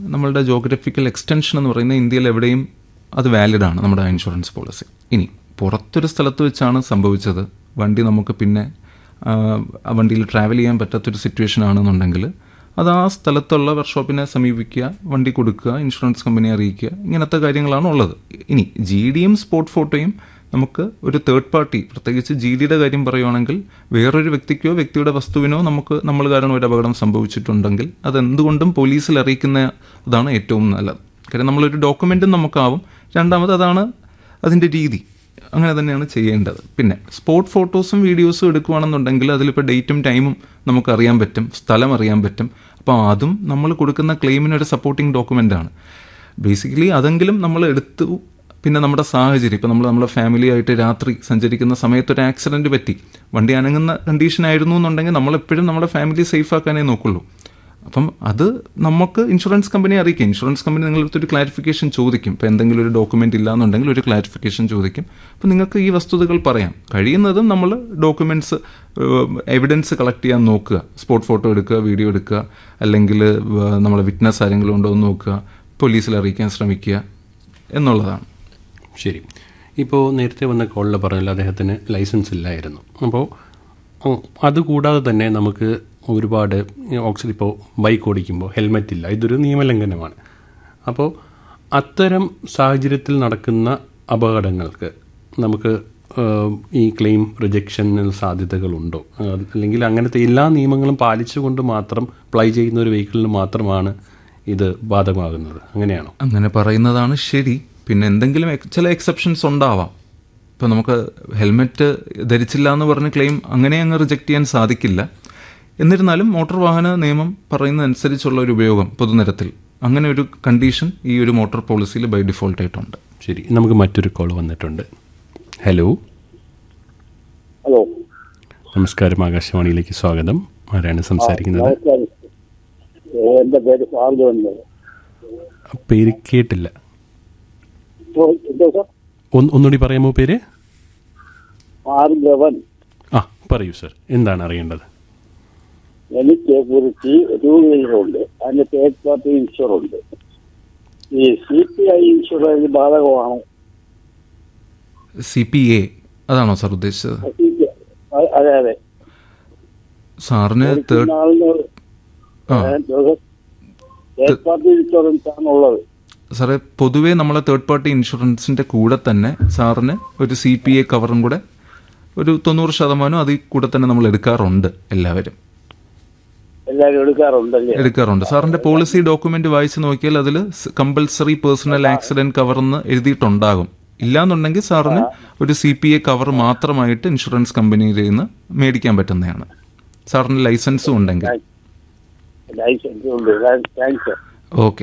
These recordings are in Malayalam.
നമ്മളുടെ ജോഗ്രഫിക്കൽ എക്സ്റ്റൻഷൻ എന്ന് പറയുന്നത് ഇന്ത്യയിൽ എവിടെയും അത് വാലിഡ് ആണ് നമ്മുടെ ഇൻഷുറൻസ് പോളിസി ഇനി പുറത്തൊരു സ്ഥലത്ത് വെച്ചാണ് സംഭവിച്ചത് വണ്ടി നമുക്ക് പിന്നെ ആ, ആ വണ്ടിയിൽ ട്രാവൽ ചെയ്യാൻ പറ്റാത്തൊരു സിറ്റുവേഷൻ ആണെന്നുണ്ടെങ്കിൽ അത് ആ സ്ഥലത്തുള്ള വർക്ക്ഷോപ്പിനെ സമീപിക്കുക വണ്ടി കൊടുക്കുക ഇൻഷുറൻസ് കമ്പനിയെ അറിയിക്കുക ഇങ്ങനത്തെ കാര്യങ്ങളാണ് ഉള്ളത് ഇനി ജി ഡിയും സ്പോട്ട് ഫോട്ടോയും നമുക്ക് ഒരു തേർഡ് പാർട്ടി പ്രത്യേകിച്ച് ജി ഡിയുടെ കാര്യം പറയുവാണെങ്കിൽ വേറൊരു വ്യക്തിക്കോ വ്യക്തിയുടെ വസ്തുവിനോ നമുക്ക് നമ്മൾ കാരണം ഒരു അപകടം സംഭവിച്ചിട്ടുണ്ടെങ്കിൽ അത് എന്തുകൊണ്ടും പോലീസിൽ അറിയിക്കുന്ന അതാണ് ഏറ്റവും നല്ലത് കാര്യം നമ്മളൊരു ഡോക്യുമെൻറ്റും നമുക്കാവും രണ്ടാമത് അതാണ് അതിൻ്റെ രീതി അങ്ങനെ തന്നെയാണ് ചെയ്യേണ്ടത് പിന്നെ സ്പോട്ട് ഫോട്ടോസും വീഡിയോസും എടുക്കുകയാണെന്നുണ്ടെങ്കിൽ അതിലിപ്പോൾ ഡേറ്റും ടൈമും നമുക്ക് അറിയാൻ പറ്റും സ്ഥലം അറിയാൻ പറ്റും അപ്പോൾ അതും നമ്മൾ കൊടുക്കുന്ന ക്ലെയിമിന് ഒരു സപ്പോർട്ടിംഗ് ഡോക്യുമെൻ്റ് ആണ് ബേസിക്കലി അതെങ്കിലും നമ്മൾ എടുത്തു പിന്നെ നമ്മുടെ സാഹചര്യം ഇപ്പം നമ്മൾ നമ്മുടെ ഫാമിലി ആയിട്ട് രാത്രി സഞ്ചരിക്കുന്ന സമയത്ത് ഒരു ആക്സിഡൻറ്റ് പറ്റി വണ്ടി അനങ്ങുന്ന കണ്ടീഷൻ ആയിരുന്നു എന്നുണ്ടെങ്കിൽ നമ്മളെപ്പോഴും നമ്മുടെ ഫാമിലി സേഫ് ആക്കാനേ നോക്കുള്ളൂ അപ്പം അത് നമുക്ക് ഇൻഷുറൻസ് കമ്പനിയെ അറിയിക്കും ഇൻഷുറൻസ് കമ്പനി നിങ്ങളടുത്ത് ഒരു ക്ലാരിഫിക്കേഷൻ ചോദിക്കും ഇപ്പോൾ എന്തെങ്കിലും ഒരു ഡോക്യുമെൻ്റ് ഇല്ലാന്നുണ്ടെങ്കിൽ ഒരു ക്ലാരിഫിക്കേഷൻ ചോദിക്കും അപ്പോൾ നിങ്ങൾക്ക് ഈ വസ്തുതകൾ പറയാം കഴിയുന്നതും നമ്മൾ ഡോക്യുമെൻറ്റ്സ് എവിഡൻസ് കളക്ട് ചെയ്യാൻ നോക്കുക സ്പോട്ട് ഫോട്ടോ എടുക്കുക വീഡിയോ എടുക്കുക അല്ലെങ്കിൽ നമ്മളെ വിറ്റ്നസ് ആരെങ്കിലും ഉണ്ടോ എന്ന് നോക്കുക പോലീസിൽ അറിയിക്കാൻ ശ്രമിക്കുക എന്നുള്ളതാണ് ശരി ഇപ്പോൾ നേരത്തെ വന്ന കോളിൽ പറഞ്ഞല്ലോ അദ്ദേഹത്തിന് ലൈസൻസ് ഇല്ലായിരുന്നു അപ്പോൾ ഉം, അതുകൂടാതെ തന്നെ നമുക്ക് ഒരുപാട് ഓക്സിജൻ ഇപ്പോൾ ബൈക്ക് ഓടിക്കുമ്പോൾ ഹെൽമെറ്റ് ഇല്ല ഇതൊരു നിയമലംഘനമാണ് അപ്പോൾ അത്തരം സാഹചര്യത്തിൽ നടക്കുന്ന അപകടങ്ങൾക്ക് നമുക്ക് ഏഹ്, ഈ ക്ലെയിം റിജക്ഷന് സാധ്യതകളുണ്ടോ ഏഹ്, അല്ലെങ്കിൽ അങ്ങനത്തെ എല്ലാ നിയമങ്ങളും പാലിച്ചുകൊണ്ട് മാത്രം അപ്ലൈ ചെയ്യുന്ന ഒരു വെഹിക്കിളിന് മാത്രമാണ് ഇത് ബാധകമാകുന്നത് അങ്ങനെയാണോ അങ്ങനെ പറയുന്നതാണ് ശരി പിന്നെ എന്തെങ്കിലും എക്- ചില എക്സെപ്ഷൻസ് ഉണ്ടാവാം ഇപ്പം നമുക്ക് ഹെൽമെറ്റ് ധരിച്ചില്ല എന്ന് പറഞ്ഞ് ക്ലെയിം അങ്ങനെ അങ്ങ് റിജക്റ്റ് ചെയ്യാൻ സാധിക്കില്ല എന്നിരുന്നാലും മോട്ടോർ വാഹന നിയമം പറയുന്നതനുസരിച്ചുള്ള ഒരു ഉപയോഗം പൊതുനിരത്തിൽ അങ്ങനെ ഒരു കണ്ടീഷൻ ഈ ഒരു മോട്ടോർ പോളിസിയിൽ ബൈ ഡിഫോൾട്ട് ആയിട്ടുണ്ട് ശരി നമുക്ക് മറ്റൊരു കോൾ വന്നിട്ടുണ്ട് ഹലോ ഹലോ നമസ്കാരം ആകാശവാണിയിലേക്ക് സ്വാഗതം ആരാണ് സംസാരിക്കുന്നത് നമസ്കാരം ഏ, എന്റെ പേര് സാർജുണ്ട് പേര് കേട്ടില്ല എന്തോ സാർ ഒന്ന് ഒന്നുകൂടി പറയാമോ പേര് ഭാർഗവൻ ആ പറയൂ സർ എന്താണ് അറിയേണ്ടത് എനിക്ക് കുറിച്ച് ടൂ വീലറുണ്ട് അതിന്റെ തേർഡ് പാർട്ടി ഇൻഷുർ ഉണ്ട് ഈ സി പി ഐ ഇൻഷുറൻസ് ബാധകമാണോ സി പി എ അതാണോ സാർ ഉദ്ദേശിച്ചത് CPI അതെ അതെ സാറിന് തേർഡ് ആളിന് ആ തേർഡ് പാർട്ടി ഇൻഷുറൻസ് ആണുള്ളത് സാറേ പൊതുവേ നമ്മളെ തേർഡ് പാർട്ടി ഇൻഷുറൻസിൻ്റെ കൂടെ തന്നെ സാറിന് ഒരു സി പി എ കവറും കൂടെ ഒരു തൊണ്ണൂറ് ശതമാനം അതിൽ കൂടെ തന്നെ നമ്മൾ എടുക്കാറുണ്ട് എല്ലാവരും എല്ലാവരും എടുക്കാറുണ്ടല്ലേ എടുക്കാറുണ്ട് സാറിന്റെ പോളിസി ഡോക്യുമെന്റ് വായിച്ച് നോക്കിയാൽ അതിൽ കമ്പൽസറി പേഴ്സണൽ ആക്സിഡന്റ് കവർ എന്ന് എഴുതിയിട്ടുണ്ടാകും ഇല്ലാന്നുണ്ടെങ്കിൽ സാറിന് ഒരു സി പി എ കവർ മാത്രമായിട്ട് ഇൻഷുറൻസ് കമ്പനിയിൽ നിന്ന് മേടിക്കാൻ പറ്റുന്നതാണ് സാറിന് ലൈസൻസും ഉണ്ടെങ്കിൽ ലൈസൻസ് ഉണ്ട് താങ്ക്സ് ഓക്കെ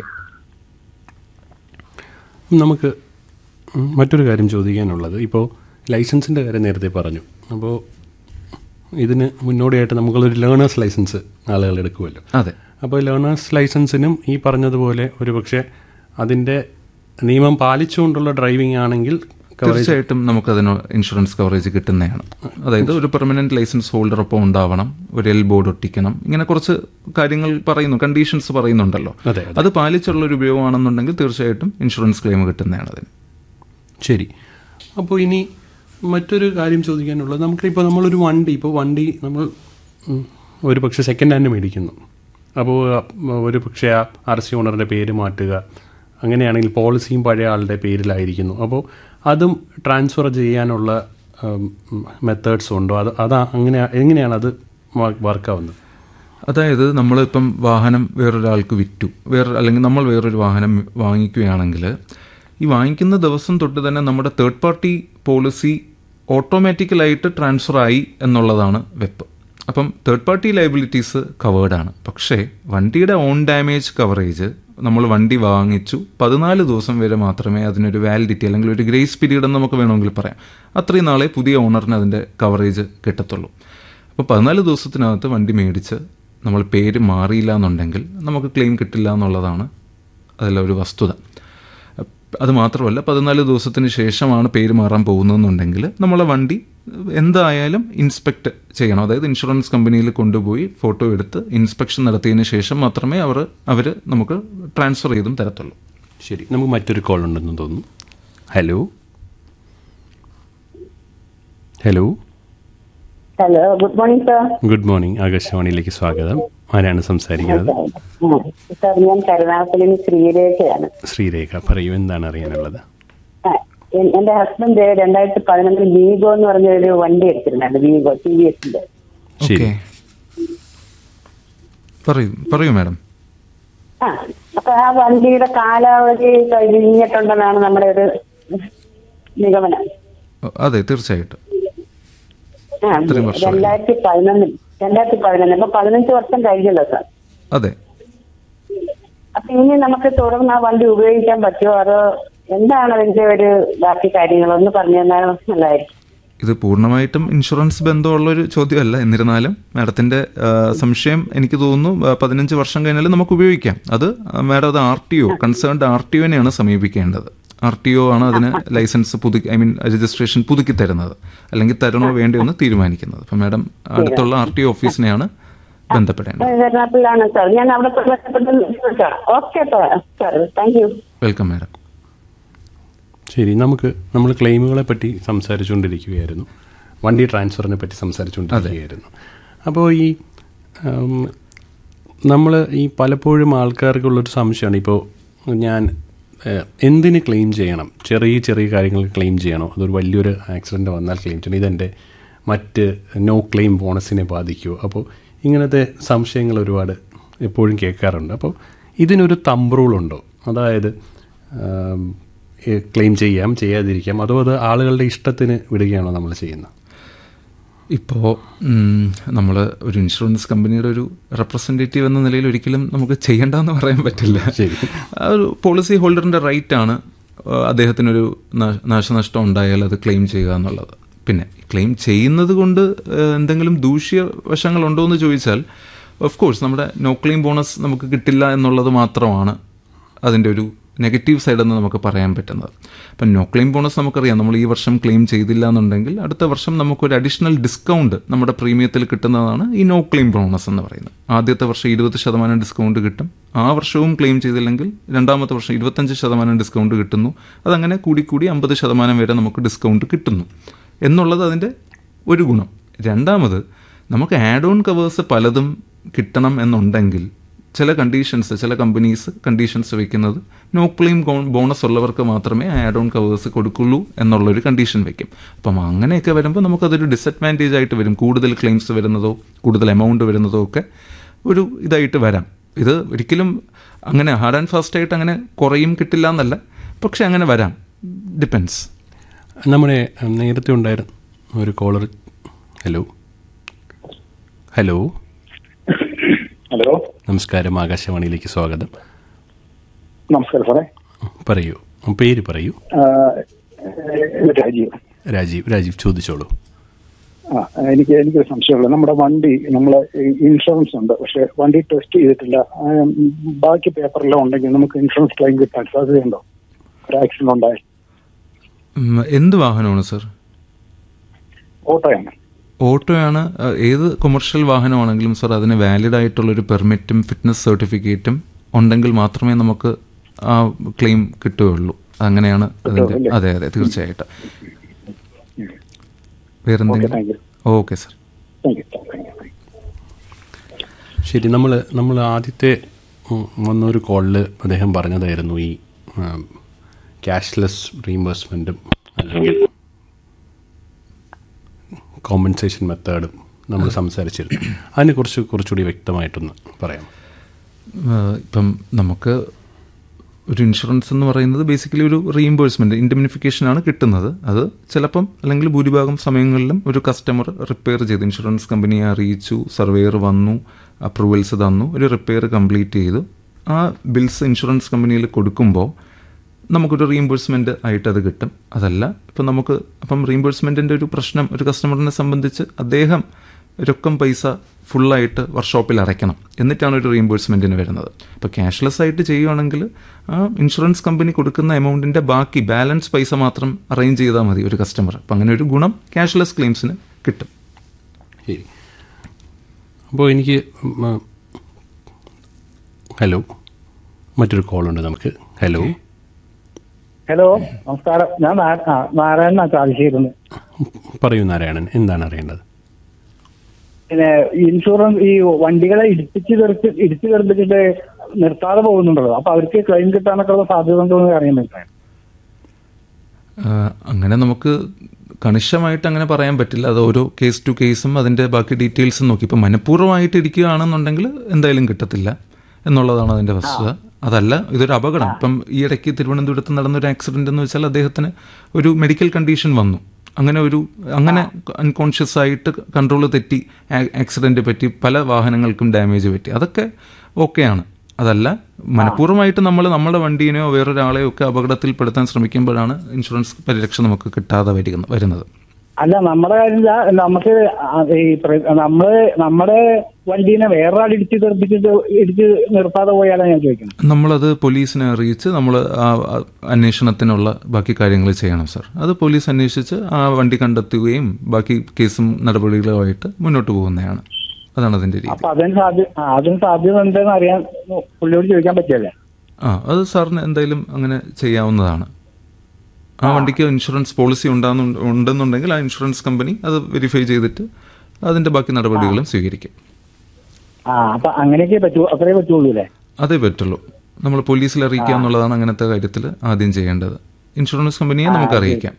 നമുക്ക് ഉം, മറ്റൊരു കാര്യം ചോദിക്കാനുള്ളത് ഇപ്പോൾ ലൈസൻസിൻ്റെ കാര്യം നേരത്തെ പറഞ്ഞു അപ്പോൾ ഇതിന് മുന്നോടിയായിട്ട് നമുക്കുള്ളൊരു ലേണേഴ്സ് ലൈസൻസ് ആളുകൾ എടുക്കുമല്ലോ അതെ അപ്പോൾ ലേണേഴ്സ് ലൈസൻസിനും ഈ പറഞ്ഞതുപോലെ ഒരു പക്ഷേ അതിൻ്റെ നിയമം പാലിച്ചുകൊണ്ടുള്ള ഡ്രൈവിംഗ് ആണെങ്കിൽ കവറേജ് തീർച്ചയായിട്ടും നമുക്കതിന് ഇൻഷുറൻസ് കവറേജ് കിട്ടുന്നതാണ് അതായത് ഒരു പെർമനന്റ് ലൈസൻസ് ഹോൾഡർ ഒപ്പം ഉണ്ടാവണം ഒരു എൽ ബോർഡ് ഒട്ടിക്കണം ഇങ്ങനെ കുറച്ച് കാര്യങ്ങൾ പറയുന്നു കണ്ടീഷൻസ് പറയുന്നുണ്ടല്ലോ അതെ അത് പാലിച്ചുള്ള ഒരു ഉപയോഗമാണെന്നുണ്ടെങ്കിൽ തീർച്ചയായിട്ടും ഇൻഷുറൻസ് ക്ലെയിം കിട്ടുന്നതാണ് അതിന് ശരി അപ്പോൾ ഇനി മറ്റൊരു കാര്യം ചോദിക്കാനുള്ളത് നമുക്കിപ്പോൾ നമ്മളൊരു വണ്ടി ഇപ്പോൾ വണ്ടി നമ്മൾ ഉം, ഒരു പക്ഷേ സെക്കൻഡ് ഹാൻഡ് മേടിക്കുന്നു അപ്പോൾ ഒരു പക്ഷേ ആ ആർ സി ഓണറിൻ്റെ പേര് മാറ്റുക അങ്ങനെയാണെങ്കിൽ പോളിസിയും പഴയ ആളുടെ പേരിലായിരിക്കുന്നു അപ്പോൾ അതും ട്രാൻസ്ഫർ ചെയ്യാനുള്ള മെത്തേഡ്സ് ഉണ്ടോ അത് അതാ അങ്ങനെ എങ്ങനെയാണ് അത് വർക്കാവുന്നത് അതായത് നമ്മളിപ്പം വാഹനം വേറൊരാൾക്ക് വിറ്റു വേറെ അല്ലെങ്കിൽ നമ്മൾ വേറൊരു വാഹനം വാങ്ങിക്കുകയാണെങ്കിൽ ഈ വാങ്ങിക്കുന്ന ദിവസം തൊട്ട് തന്നെ നമ്മുടെ തേർഡ് പാർട്ടി പോളിസി ഓട്ടോമാറ്റിക്കലായിട്ട് ട്രാൻസ്ഫർ ആയി എന്നുള്ളതാണ് വെപ്പ് അപ്പം തേർഡ് പാർട്ടി ലൈബിലിറ്റീസ് കവേർഡ് ആണ് പക്ഷേ വണ്ടിയുടെ ഓൺ ഡാമേജ് കവറേജ് നമ്മൾ വണ്ടി വാങ്ങിച്ചു പതിനാല് ദിവസം വരെ മാത്രമേ അതിനൊരു വാലിഡിറ്റി അല്ലെങ്കിൽ ഒരു ഗ്രേസ് പീരീഡ് എന്ന് നമുക്ക് വേണമെങ്കിൽ പറയാം അത്രയും നാളെ പുതിയ ഓണറിന് അതിൻ്റെ കവറേജ് കിട്ടത്തുള്ളൂ അപ്പോൾ പതിനാല് ദിവസത്തിനകത്ത് വണ്ടി മേടിച്ച് നമ്മൾ പേര് മാറിയില്ല എന്നുണ്ടെങ്കിൽ നമുക്ക് ക്ലെയിം കിട്ടില്ല എന്നുള്ളതാണ് അതിലൊരു വസ്തുത അത് മാത്രമല്ല പതിനാല് ദിവസത്തിന് ശേഷമാണ് പേര് മാറാൻ പോകുന്നതെന്നുണ്ടെങ്കിൽ നമ്മളെ വണ്ടി എന്തായാലും ഇൻസ്പെക്ട് ചെയ്യണം അതായത് ഇൻഷുറൻസ് കമ്പനിയിൽ കൊണ്ടുപോയി ഫോട്ടോ എടുത്ത് ഇൻസ്പെക്ഷൻ നടത്തിയതിന് ശേഷം മാത്രമേ അവർ അവർ നമുക്ക് ട്രാൻസ്ഫർ ചെയ്തും തരത്തുള്ളൂ ശരി നമുക്ക് മറ്റൊരു കോൾ ഉണ്ടെന്ന് തോന്നുന്നു hello hello hello good morning sir good morning ആകാശവാണിയിലേക്ക് സ്വാഗതം ആരാണ് സംസാരിക്കുന്നത് സാർ ഞാൻ കരുനാഗപ്പള്ളിയിൽ നിന്ന് ശ്രീരേഖയാണ് ശ്രീരേഖ പറയൂ എന്താണ് അറിയാനുള്ളത് ആ, എൻ- എന്റെ ഹസ്ബൻഡ് രണ്ടായിരത്തി പതിനൊന്നിൽ വീഗോ എന്ന് പറഞ്ഞ ഒരു വണ്ടി എടുത്തിരുന്നുണ്ട് വീഗോ ടി വി എസിന്റെ ശരി ഓക്കെ പറയൂ പറയൂ മാഡം ആ അപ്പൊ ആ വണ്ടിയുടെ കാലാവധി കഴിഞ്ഞിട്ടുണ്ടെന്നാണ് നമ്മുടെ ഒരു നിഗമനം അതെ തീർച്ചയായിട്ടും ആ ഇത്രയും വർഷമായി. രണ്ടായിരത്തി പതിനൊന്നിൽ രണ്ടായിരത്തി പതിനൊന്നിൽ അപ്പൊ പതിനഞ്ച് വർഷം കഴിഞ്ഞല്ലോ സാർ അതെ അപ്പൊ ഇനി നമുക്ക് തുടർന്ന് ആ വണ്ടി ഉപയോഗിക്കാൻ പറ്റുമോ അതോ എന്താണ് അതിന്റെ ഒരു ബാക്കി കാര്യങ്ങളൊന്ന് പറഞ്ഞു തന്നാൽ നല്ലതായിരിക്കും ഇത് പൂർണ്ണമായിട്ടും ഇൻഷുറൻസ് ബന്ധമുള്ള ഒരു ചോദ്യമല്ല എന്നിരുന്നാലും മാഡത്തിന്റെ ആ, സംശയം എനിക്ക് തോന്നുന്നു ആ, പതിനഞ്ച് വർഷം കഴിഞ്ഞാൽ നമുക്ക് ഉപയോഗിക്കാം അത് ആ, മാഡം അത് R T O concerned R T ഒനെയാണ് സമീപിക്കേണ്ടത് ആർ ടി ഒ ആണ് അതിന് ലൈസൻസ് പുതുക്കി ഐ മീൻ രജിസ്ട്രേഷൻ പുതുക്കി തരുന്നത് അല്ലെങ്കിൽ തരണോ വേണ്ടയോ എന്ന് തീരുമാനിക്കുന്നത് അപ്പം മാഡം അടുത്തുള്ള ആർ ടി ഒ ഓഫീസിനെയാണ് ബന്ധപ്പെടേണ്ടത് എറണാകുളത്തിലാണ് സാർ ഞാൻ അവിടെ പോയി ബന്ധപ്പെട്ട് ചോദിച്ചോളാം okay sir sir thank you welcome madam ശരി നമുക്ക് നമ്മൾ ക്ലെയിമുകളെ പറ്റി സംസാരിച്ചുകൊണ്ടിരിക്കുകയായിരുന്നു വണ്ടി ട്രാൻസ്ഫറിനെ പറ്റി സംസാരിച്ചുകൊണ്ടിരിക്കുകയായിരുന്നു അപ്പോൾ ഈ നമ്മൾ ഈ പലപ്പോഴും ആൾക്കാർക്കുള്ളൊരു സംശയമാണ് ഇപ്പോൾ ഞാൻ ഏഹ്, എന്തിന് ക്ലെയിം ചെയ്യണം ചെറിയ ചെറിയ കാര്യങ്ങൾ ക്ലെയിം ചെയ്യണോ അതൊരു വലിയൊരു ആക്സിഡൻറ്റ് വന്നാൽ ക്ലെയിം ചെയ്യണം ഇതെൻ്റെ മറ്റ് നോ ക്ലെയിം ബോണസിനെ ബാധിക്കുമോ അപ്പോൾ ഇങ്ങനത്തെ സംശയങ്ങൾ ഒരുപാട് എപ്പോഴും കേൾക്കാറുണ്ട് അപ്പോൾ ഇതിനൊരു തമ്പ് റൂളുണ്ടോ അതായത് ക്ലെയിം ചെയ്യാം ചെയ്യാതിരിക്കാം അതോ അത് ആളുകളുടെ ഇഷ്ടത്തിന് വിടുകയാണോ നമ്മൾ ചെയ്യുന്നത് ഇപ്പോൾ നമ്മൾ ഒരു ഇൻഷുറൻസ് കമ്പനിയുടെ ഒരു റെപ്രസെൻറ്റേറ്റീവ് എന്ന നിലയിൽ ഒരിക്കലും നമുക്ക് ചെയ്യേണ്ടെന്ന് പറയാൻ പറ്റില്ല ശരി. ആ ഒരു പോളിസി ഹോൾഡറിൻ്റെ റൈറ്റ് ആണ് ആ, അദ്ദേഹത്തിനൊരു നാ- നാശനഷ്ടം ഉണ്ടായാൽ അത് ക്ലെയിം ചെയ്യുക എന്നുള്ളത് പിന്നെ ക്ലെയിം ചെയ്യുന്നത് കൊണ്ട് ആ, എന്തെങ്കിലും ദൂഷ്യ വശങ്ങളുണ്ടോ എന്ന് ചോദിച്ചാൽ ഓഫ് കോഴ്സ് നമ്മുടെ നോ ക്ലെയിം ബോണസ് നമുക്ക് കിട്ടില്ല എന്നുള്ളത് മാത്രമാണ് അതിൻ്റെ ഒരു നെഗറ്റീവ് സൈഡെന്ന് നമുക്ക് പറയാൻ പറ്റുന്നത് അപ്പം നോ ക്ലെയിം ബോണസ് നമുക്കറിയാം നമ്മൾ ഈ വർഷം ക്ലെയിം ചെയ്തില്ല എന്നുണ്ടെങ്കിൽ അടുത്ത വർഷം നമുക്കൊരു അഡീഷണൽ ഡിസ്കൗണ്ട് നമ്മുടെ പ്രീമിയത്തിൽ കിട്ടുന്നതാണ് ഈ നോ ക്ലെയിം ബോണസ് എന്ന് പറയുന്നത് ആദ്യത്തെ വർഷം ഇരുപത് ശതമാനം ഡിസ്കൗണ്ട് കിട്ടും ആ വർഷവും ക്ലെയിം ചെയ്തില്ലെങ്കിൽ രണ്ടാമത്തെ വർഷം ഇരുപത്തഞ്ച് ശതമാനം ഡിസ്കൗണ്ട് കിട്ടുന്നു അതങ്ങനെ കൂടിക്കൂടി അമ്പത് ശതമാനം വരെ നമുക്ക് ഡിസ്കൗണ്ട് കിട്ടുന്നു എന്നുള്ളത് അതിൻ്റെ ഒരു ഗുണം രണ്ടാമത് നമുക്ക് ആഡ് ഓൺ കവേഴ്സ് പലതും കിട്ടണം എന്നുണ്ടെങ്കിൽ ചില കണ്ടീഷൻസ് ചില കമ്പനീസ് കണ്ടീഷൻസ് വെക്കുന്നത് നോ ക്ലെയിം ബോണസ് ഉള്ളവർക്ക് മാത്രമേ ആഡ് ഓൺ കവേഴ്സ് കൊടുക്കുള്ളൂ എന്നുള്ളൊരു കണ്ടീഷൻ വെക്കും അപ്പം അങ്ങനെയൊക്കെ വരുമ്പോൾ നമുക്കതൊരു ഡിസഡ്വാൻറ്റേജ് ആയിട്ട് വരും കൂടുതൽ ക്ലെയിംസ് വരുന്നതോ കൂടുതൽ എമൗണ്ട് വരുന്നതോ ഒക്കെ ഒരു ഇതായിട്ട് വരാം ഇത് ഒരിക്കലും അങ്ങനെ ഹാർഡ് ആൻഡ് ഫാസ്റ്റ് ആയിട്ട് അങ്ങനെ കുറയും കിട്ടില്ല എന്നല്ല പക്ഷെ അങ്ങനെ വരാം ഡിപ്പെൻസ് നമ്മുടെ ഉം, നേരത്തെ ഉണ്ടായിരുന്ന ഒരു കോളർ ഹലോ ഹലോ ഹലോ നമസ്കാരം ആകാശവാണിയിലേക്ക് സ്വാഗതം നമസ്കാരം സാറേ പറയൂ പേര് പറയൂ ആ, ഇത് രാജീവ് രാജീവ് രാജീവ് ചോദിച്ചോളൂ ആ എനിക്ക് എനിക്കൊരു സംശയമുള്ളത് നമ്മുടെ വണ്ടി നമ്മൾ ഇൻഷുറൻസ് ഉണ്ട് പക്ഷെ വണ്ടി ടെസ്റ്റ് ചെയ്തിട്ടില്ല ആ, ബാക്കി പേപ്പറെല്ലാം ഉണ്ടെങ്കിൽ നമുക്ക് ഇൻഷുറൻസ് ക്ലെയിം കിട്ടാൻ സാധ്യതയുണ്ടോ ഒരു ആക്സിഡന്റ് ഉണ്ടായി ഉം, എന്ത് വാഹനമാണ് സർ ഓട്ടോയാണ് ഓട്ടോയാണ് അഹ് ഏത് കൊമേഴ്ഷ്യൽ വാഹനമാണെങ്കിലും സർ അതിന് വാലിഡ് ആയിട്ടുള്ളൊരു പെർമിറ്റും ഫിറ്റ്നസ് സർട്ടിഫിക്കറ്റും ഉണ്ടെങ്കിൽ മാത്രമേ നമുക്ക് ആ ക്ലെയിം കിട്ടുകയുള്ളൂ അങ്ങനെയാണ് അതിൻ്റെ അല്ലേ? അതെ അതെ തീർച്ചയായിട്ടും ഓക്കെ വേറെന്തെങ്കിലും thank you okay sir thank you thank you ശരി നമ്മൾ നമ്മൾ ആദ്യത്തെ ഉം, വന്നൊരു കോളിൽ അദ്ദേഹം പറഞ്ഞതായിരുന്നു ഈ ക്യാഷ്ലെസ് റീഇംബേഴ്സ്മെൻറ്റും അല്ലെങ്കിൽ കോമ്പൻസേഷൻ മെത്തേഡും നമ്മൾ സംസാരിച്ചിരുന്നു അതിനെക്കുറിച്ച് കുറച്ചുകൂടി വ്യക്തമായിട്ടൊന്ന് പറയാം ആഹ് ഇപ്പം നമുക്ക് ഒരു ഇൻഷുറൻസ് എന്ന് പറയുന്നത് ബേസിക്കലി ഒരു റീഇംബേഴ്സ്മെൻറ്റ് ഇൻഡമിനിഫിക്കേഷൻ ആണ് കിട്ടുന്നത് അത് ചിലപ്പം അല്ലെങ്കിൽ ഭൂരിഭാഗം സമയങ്ങളിലും ഒരു കസ്റ്റമർ റിപ്പയർ ചെയ്ത് ഇൻഷുറൻസ് കമ്പനിയെ അറിയിച്ചു സർവേയർ വന്നു അപ്രൂവൽസ് തന്നു ഒരു റിപ്പയർ കംപ്ലീറ്റ് ചെയ്തു ആ ബിൽസ് ഇൻഷുറൻസ് കമ്പനിയിൽ കൊടുക്കുമ്പോൾ നമുക്കൊരു റീഇംബേഴ്സ്മെൻറ്റ് ആയിട്ട് അത് കിട്ടും അതല്ല ഇപ്പം നമുക്ക് അപ്പം റീഇംബേഴ്സ്മെൻറ്റിൻ്റെ ഒരു പ്രശ്നം ഒരു കസ്റ്റമറിനെ സംബന്ധിച്ച് അദ്ദേഹം രൊക്കം പൈസ ഫുള്ളായിട്ട് വർക്ക്ഷോപ്പിൽ അടയ്ക്കണം എന്നിട്ടാണ് ഒരു റീഇംബേഴ്സ്മെൻറ്റിന് വരുന്നത് അപ്പോൾ ക്യാഷ്ലെസ് ആയിട്ട് ചെയ്യുവാണെങ്കിൽ ആ ഇൻഷുറൻസ് കമ്പനി കൊടുക്കുന്ന എമൗണ്ടിൻ്റെ ബാക്കി ബാലൻസ് പൈസ മാത്രം അറേഞ്ച് ചെയ്താൽ മതി ഒരു കസ്റ്റമർ അപ്പം അങ്ങനെ ഒരു ഗുണം ക്യാഷ്ലെസ് ക്ലെയിംസിന് കിട്ടും ശരി അപ്പോൾ എനിക്ക് ഉം, ഹലോ മറ്റൊരു കോളുണ്ട് നമുക്ക് ഹലോ ഹലോ നമസ്കാരം ഞാൻ നാ- ആ, നാരായണനാ ചാലിശ്ശേരിന്ന് പറയൂ നാരായണൻ എന്താണ് അറിയേണ്ടത് പിന്നെ ഇൻഷുറൻസ് ഈ വണ്ടികളെ ഇടിപ്പിച്ച് തെറിച്ച് ഇടിച്ചു തെറിപ്പിച്ചിട്ട് നിർത്താതെ പോകുന്നുണ്ടല്ലോ അപ്പൊ അവർക്ക് ക്ലെയിം കിട്ടാനൊക്കെ ഉള്ള സാധ്യത ഉണ്ടോ എന്ന് അറിയാൻ പറ്റാൻ ആ, അങ്ങനെ നമുക്ക് കണിശമായിട്ട് അങ്ങനെ പറയാൻ പറ്റില്ല അത് ഓരോ കേസ് ടു കേസും അതിൻ്റെ ബാക്കി ഡീറ്റെയിൽസും നോക്കി ഇപ്പം മനഃപൂർവ്വമായിട്ട് ഇരിക്കുകയാണെന്നുണ്ടെങ്കിൽ എന്തായാലും കിട്ടത്തില്ല എന്നുള്ളതാണ് അതിൻ്റെ വസ്തുത അതല്ല ഇതൊരു അപകടം ഇപ്പം ഈ ഇടയ്ക്ക് തിരുവനന്തപുരത്ത് നടന്നൊരു ആക്സിഡൻ്റ് എന്ന് വെച്ചാൽ അദ്ദേഹത്തിന് ഒരു മെഡിക്കൽ കണ്ടീഷൻ വന്നു അങ്ങനെ ഒരു അങ്ങനെ അൺകോൺഷ്യസ് ആയിട്ട് കൺട്രോൾ തെറ്റി ആക്സിഡൻറ്റ് പറ്റി പല വാഹനങ്ങൾക്കും ഡാമേജ് പറ്റി അതൊക്കെ ഓക്കെയാണ് അതല്ല മനഃപൂർവ്വമായിട്ട് നമ്മൾ നമ്മുടെ വണ്ടീനെയോ വേറൊരാളെയോ ഒക്കെ അപകടത്തിൽപ്പെടുത്താൻ ശ്രമിക്കുമ്പോഴാണ് ഇൻഷുറൻസ് പരിരക്ഷ നമുക്ക് കിട്ടാതെ വരിക- വരുന്നത് അല്ല നമ്മുടെ കാര്യം ഇതാ, നമുക്ക് ആ ഈ പ്ര- നമ്മള് നമ്മുടെ വണ്ടീനെ വേറെ ആൾ ഇടിച്ച് തെറിപ്പിച്ചിട്ട് ഇടിച്ച് നിർത്താതെ പോയാലാണ് ഞാൻ ചോദിക്കുന്നത് നമ്മളത് പോലീസിനെ അറിയിച്ച് നമ്മൾ ആ ആ അന്വേഷണത്തിനുള്ള ബാക്കി കാര്യങ്ങൾ ചെയ്യണം സർ അത് പോലീസ് അന്വേഷിച്ച് ആ വണ്ടി കണ്ടെത്തുകയും ബാക്കി കേസും നടപടികളുമായിട്ട് മുന്നോട്ട് പോകുന്നതാണ് അതാണ് അതിൻ്റെ രീതി അപ്പൊ അതിന് സാധ്യത ആ, അതിന് സാധ്യത ഉണ്ടെന്ന് അറിയാൻ പുള്ളിയോട് ചോദിക്കാൻ പറ്റിയല്ലേ ആ അത് സാറിന് എന്തായാലും അങ്ങനെ ചെയ്യാവുന്നതാണ് ആ വണ്ടിക്ക് ഇൻഷുറൻസ് പോളിസി ഉണ്ടാകുന്നു ഉണ്ടെന്നുണ്ടെങ്കിൽ ആ ഇൻഷുറൻസ് കമ്പനി അത് വെരിഫൈ ചെയ്തിട്ട് അതിൻ്റെ ബാക്കി നടപടികളും സ്വീകരിക്കും ആ അപ്പൊ അങ്ങനെയൊക്കെ പറ്റൂ അത്രേ പറ്റുള്ളൂ അല്ലേ അതേ പറ്റുള്ളൂ നമ്മൾ പോലീസിൽ അറിയിക്കുക എന്നുള്ളതാണ് അങ്ങനത്തെ കാര്യത്തിൽ ആദ്യം ചെയ്യേണ്ടത് ഇൻഷുറൻസ് കമ്പനിയെ നമുക്ക് അറിയിക്കാം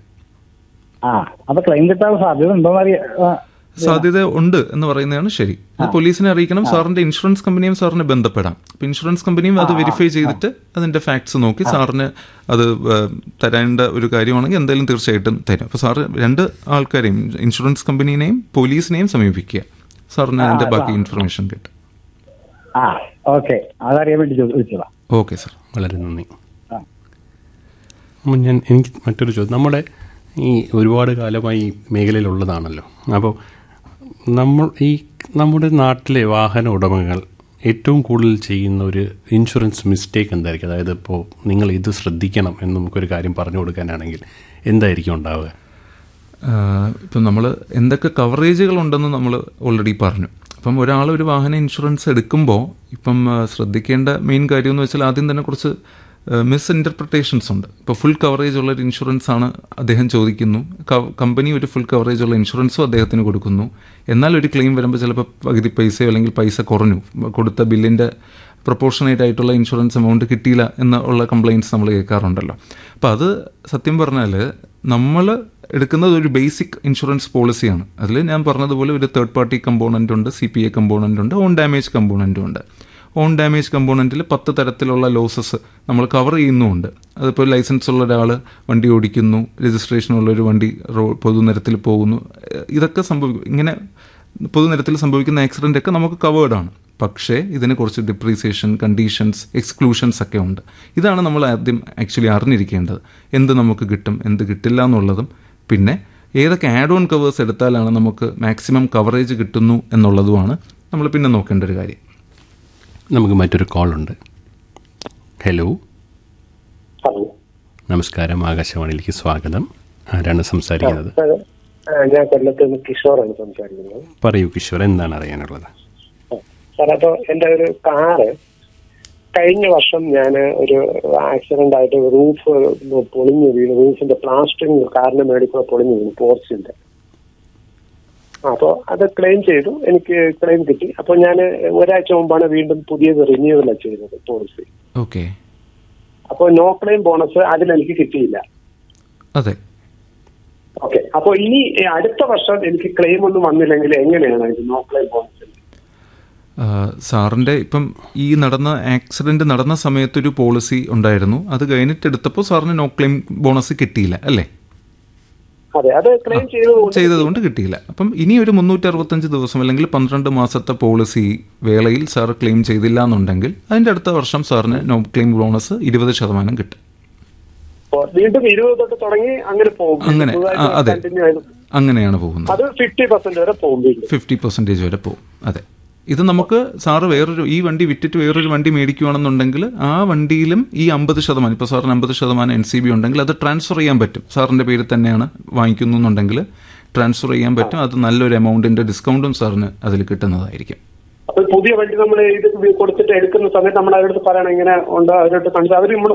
ആ അപ്പൊ ക്ലെയിം കിട്ടാൻ സാധ്യത ഉണ്ടോന്ന് അറിയാ ആ, സാധ്യത ഉണ്ട് എന്ന് പറയുന്നതാണ് ശരി അത് പോലീസിനെ അറിയിക്കണം സാറിന്റെ ഇൻഷുറൻസ് കമ്പനിയും സാറിനെ ബന്ധപ്പെടാം അപ്പൊ ഇൻഷുറൻസ് കമ്പനിയും അത് വെരിഫൈ ചെയ്തിട്ട് അതിന്റെ ഫാക്ട്സ് നോക്കി സാറിന് അത് ഏഹ്, തരേണ്ട ഒരു കാര്യമാണെങ്കിൽ എന്തായാലും തീർച്ചയായിട്ടും തരും അപ്പൊ സാറ് രണ്ട് ആൾക്കാരെയും ഇൻഷുറൻസ് കമ്പനീനെയും പോലീസിനെയും സമീപിക്കുക സാറിന് അതിന്റെ ബാക്കി ഇൻഫർമേഷൻ കിട്ടും ആ ഓക്കെ അതറിയാൻ വേണ്ടി ചോദിച്ചതാ ഓക്കെ സാർ വളരെ നന്ദി ആ. അപ്പം ഞാൻ എനിക്ക് മറ്റൊരു ചോദ്യം നമ്മുടെ ഈ ഒരുപാട് കാലമായി ഈ മേഖലയിലുള്ളതാണല്ലോ അപ്പോൾ നമ്മൾ ഈ നമ്മുടെ നാട്ടിലെ വാഹന ഉടമകൾ ഏറ്റവും കൂടുതൽ ചെയ്യുന്ന ഒരു ഇൻഷുറൻസ് മിസ്റ്റേക്ക് എന്തായിരിക്കും അതായത് ഇപ്പോൾ നിങ്ങൾ ഇത് ശ്രദ്ധിക്കണം എന്ന് നമുക്കൊരു കാര്യം പറഞ്ഞു കൊടുക്കാനാണെങ്കിൽ എന്തായിരിക്കും ഉണ്ടാവുക ആഹ് ഇപ്പം നമ്മൾ എന്തൊക്കെ കവറേജുകൾ ഉണ്ടെന്ന് നമ്മൾ ഓൾറെഡി പറഞ്ഞു അപ്പം ഒരാൾ ഒരു വാഹന ഇൻഷുറൻസ് എടുക്കുമ്പോൾ ഇപ്പം ആഹ് ശ്രദ്ധിക്കേണ്ട മെയിൻ കാര്യം എന്ന് വെച്ചാൽ ആദ്യം തന്നെ കുറച്ച് മിസ് ഇൻ്റർപ്രിട്ടേഷൻസ് ഉണ്ട് ഇപ്പോൾ ഫുൾ കവറേജ് ഉള്ള ഒരു ഇൻഷുറൻസ് ആണ് അദ്ദേഹം ചോദിക്കുന്നു ക- കമ്പനി ഒരു ഫുൾ കവറേജ് ഉള്ള ഇൻഷുറൻസും അദ്ദേഹത്തിന് കൊടുക്കുന്നു എന്നാൽ ഒരു ക്ലെയിം വരുമ്പോൾ ചിലപ്പോൾ പകുതി പൈസയോ അല്ലെങ്കിൽ പൈസ കുറഞ്ഞു കൊടുത്ത ബില്ലിൻ്റെ പ്രൊപ്പോർഷനേറ്റ് ആയിട്ടുള്ള ഇൻഷുറൻസ് എമൗണ്ട് കിട്ടിയില്ല എന്നുള്ള കംപ്ലയിൻറ്റ്സ് നമ്മൾ കേൾക്കാറുണ്ടല്ലോ അപ്പോൾ അത് സത്യം പറഞ്ഞാൽ നമ്മൾ എടുക്കുന്നത് ഒരു ബേസിക് ഇൻഷുറൻസ് പോളിസിയാണ് അതിൽ ഞാൻ പറഞ്ഞതുപോലെ ഒരു തേർഡ് പാർട്ടി കമ്പോണൻ്റ് ഉണ്ട് സി പി എ കമ്പോണൻ്റ് ഉണ്ട് ഓൺ ഡാമേജ് കമ്പോണൻ്റും ഉണ്ട് ഓൺ ഡാമേജ് കമ്പോണൻറ്റിൽ പത്ത് തരത്തിലുള്ള ലോസസ് നമ്മൾ കവർ ചെയ്യുന്നുമുണ്ട് അതിപ്പോൾ ലൈസൻസ് ഉള്ള ഒരാൾ വണ്ടി ഓടിക്കുന്നു രജിസ്ട്രേഷൻ ഉള്ള ഒരു വണ്ടി റോ പൊതുനിരത്തിൽ പോകുന്നു ഏഹ് ഇതൊക്കെ സംഭവിക്കും ഇങ്ങനെ പൊതുനിരത്തിൽ സംഭവിക്കുന്ന ആക്സിഡൻ്റ് ഒക്കെ നമുക്ക് കവേർഡാണ് പക്ഷേ ഇതിന് കുറച്ച് ഡിപ്രീസിയേഷൻ കണ്ടീഷൻസ് എക്സ്ക്ലൂഷൻസ് ഒക്കെ ഉണ്ട് ഇതാണ് നമ്മൾ ആദ്യം ആക്ച്വലി അറിഞ്ഞിരിക്കേണ്ടത് എന്ത് നമുക്ക് കിട്ടും എന്ത് കിട്ടില്ല എന്നുള്ളതും പിന്നെ ഏതൊക്കെ ആഡ് ഓൺ കവേഴ്സ് എടുത്താലാണ് നമുക്ക് മാക്സിമം കവറേജ് കിട്ടുന്നു എന്നുള്ളതുമാണ് നമ്മൾ പിന്നെ നോക്കേണ്ട ഒരു കാര്യം നമുക്ക് മറ്റൊരു കോളുണ്ട് ഹലോ ഹലോ നമസ്കാരം ആകാശവാണിയിലേക്ക് സ്വാഗതം ആരാണ് സംസാരിക്കുന്നത് സാർ ഞാൻ കൊല്ലത്ത് നിന്ന് കിഷോറാണ് സംസാരിക്കുന്നത് പറയൂ കിഷോർ എന്താണ് അറിയാനുള്ളത് സാർ അപ്പോൾ എൻ്റെ ഒരു കാറ് കഴിഞ്ഞ വർഷം ഞാൻ ഒരു ആക്സിഡന്റ് ആയിട്ട് റൂഫ് പൊളിഞ്ഞു വീണു റൂഫിന്റെ പ്ലാസ്റ്ററിങ് കാറിന്റെ മേടിൽ കൂടെ പൊളിഞ്ഞു വീണു പോർച്ചിന്റെ അപ്പോൾ അത് ക്ലെയിം ചെയ്തു എനിക്ക് ക്ലെയിം കിട്ടി അപ്പോൾ ഞാൻ ഒരാഴ്ച മുമ്പാണ് വീണ്ടും പുതിയത് റിന്യൂവൽ ചെയ്തത് പോളിസി ഓക്കെ അപ്പോൾ നോ ക്ലെയിം ബോണസ് അതിലെനിക്ക് കിട്ടിയില്ല അതെ ഓക്കെ അപ്പോൾ ഇനി അടുത്ത വർഷം എനിക്ക് ക്ലെയിം ഒന്നും വന്നില്ലെങ്കിൽ എങ്ങനെയാണ് ഇത് നോ ക്ലെയിം ബോണസ് ആ, സാറിൻ്റെ ഇപ്പം ഈ നടന്ന ആക്സിഡന്റ് നടന്ന സമയത്തൊരു പോളിസി ഉണ്ടായിരുന്നു അത് കഴിഞ്ഞിട്ട് എടുത്തപ്പോൾ സാറിന് നോ ക്ലെയിം ബോണസ് കിട്ടിയില്ല അല്ലേ അതെ അത് ക്ലെയിം ചെയ്തതുകൊണ്ട് ചെയ്തതുകൊണ്ട് കിട്ടിയില്ല അപ്പം ഇനി ഒരു മുന്നൂറ്റി അറുപത്തഞ്ച് ദിവസം അല്ലെങ്കിൽ പന്ത്രണ്ട് മാസത്തെ പോളിസി വേളയിൽ സാർ ക്ലെയിം ചെയ്തില്ല എന്നുണ്ടെങ്കിൽ അതിൻ്റെ അടുത്ത വർഷം സാറിന് നോ ക്ലെയിം ബോണസ് ഇരുപത് ശതമാനം കിട്ടും അപ്പോൾ വീണ്ടും ഇരുപത് തൊട്ട് തുടങ്ങി അങ്ങനെ പോകും അങ്ങനെ ആ, പുതുതായിട്ട് അതെ continue ആയത് അങ്ങനെയാണ് പോകുന്നത് അത് ഫിഫ്റ്റി പെർസെന്റ് വരെ പോകും വീണ്ടും ഫിഫ്റ്റി പെർസെൻറ്റേജ് വരെ പോകും അതെ ഇത് നമുക്ക് സാറ് വേറൊരു ഈ വണ്ടി വിറ്റിട്ട് വേറൊരു വണ്ടി മേടിക്കുകയാണെന്നുണ്ടെങ്കിൽ ആ വണ്ടിയിലും ഈ അമ്പത് ശതമാനം ഇപ്പോൾ സാറിന് അമ്പത് ശതമാനം എൻ സി ബി ഉണ്ടെങ്കിൽ അത് ട്രാൻസ്ഫർ ചെയ്യാൻ പറ്റും സാറിൻ്റെ പേരിൽ തന്നെയാണ് വാങ്ങിക്കുന്നു എന്നുണ്ടെങ്കിൽ ട്രാൻസ്ഫർ ചെയ്യാൻ പറ്റും അത് നല്ലൊരു എമൗണ്ടിൻ്റെ ഡിസ്കൗണ്ടും സാറിന് അതിൽ കിട്ടുന്നതായിരിക്കും അപ്പൊ പുതിയ വണ്ടി നമ്മൾ ഇത് കൊടുത്തിട്ട് എടുക്കുന്ന സമയത്ത് നമ്മൾ അവരുടെ പറയണം ഇങ്ങനെ ഉണ്ട് അവരോട് കാണിച്ചു അവർ നമ്മൾ